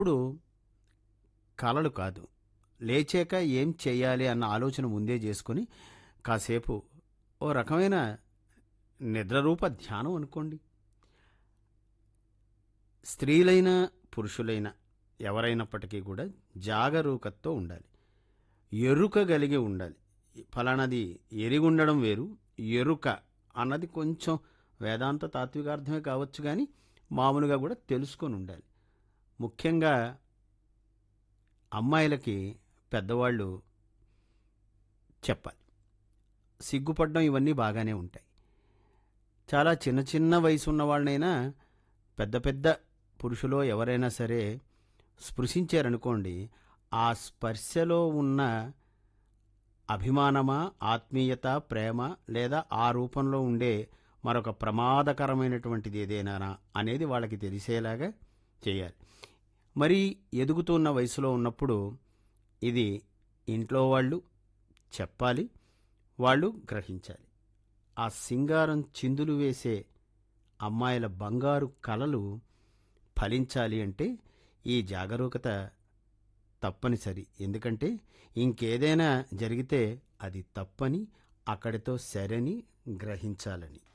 ఇప్పుడు కలలు కాదు లేచాక ఏం చెయ్యాలి అన్న ఆలోచన ముందే చేసుకొని కాసేపు ఓ రకమైన నిద్రరూప ధ్యానం అనుకోండి స్త్రీలైనా పురుషులైన ఎవరైనప్పటికీ కూడా జాగరూకతతో ఉండాలి ఎరుక కలిగి ఉండాలి ఫలానాది ఎరిగి ఉండడం వేరు ఎరుక అన్నది కొంచెం వేదాంత తాత్వికార్థమే కావచ్చు కానీ మామూలుగా కూడా తెలుసుకొని ఉండాలి ముఖ్యంగా అమ్మాయిలకి పెద్దవాళ్ళు చెప్పాలి సిగ్గుపడడం ఇవన్నీ బాగానే ఉంటాయి చాలా చిన్న చిన్న వయసు ఉన్న వాళ్ళనైనా పెద్ద పెద్ద పురుషులో ఎవరైనా సరే స్పృశించారనుకోండి ఆ స్పర్శలో ఉన్న అభిమానమా ఆత్మీయత ప్రేమ లేదా ఆ రూపంలో ఉండే మరొక ప్రమాదకరమైనటువంటిది ఏదైనా అనేది వాళ్ళకి తెలిసేలాగా చేయాలి మరి ఎదుగుతున్న వయసులో ఉన్నప్పుడు ఇది ఇంట్లో వాళ్ళు చెప్పాలి వాళ్ళు గ్రహించాలి ఆ సింగారం చిందులు వేసే అమ్మాయిల బంగారు కలలు ఫలించాలి అంటే ఈ జాగరూకత తప్పనిసరి ఎందుకంటే ఇంకేదైనా జరిగితే అది తప్పని అక్కడితో సరని గ్రహించాలని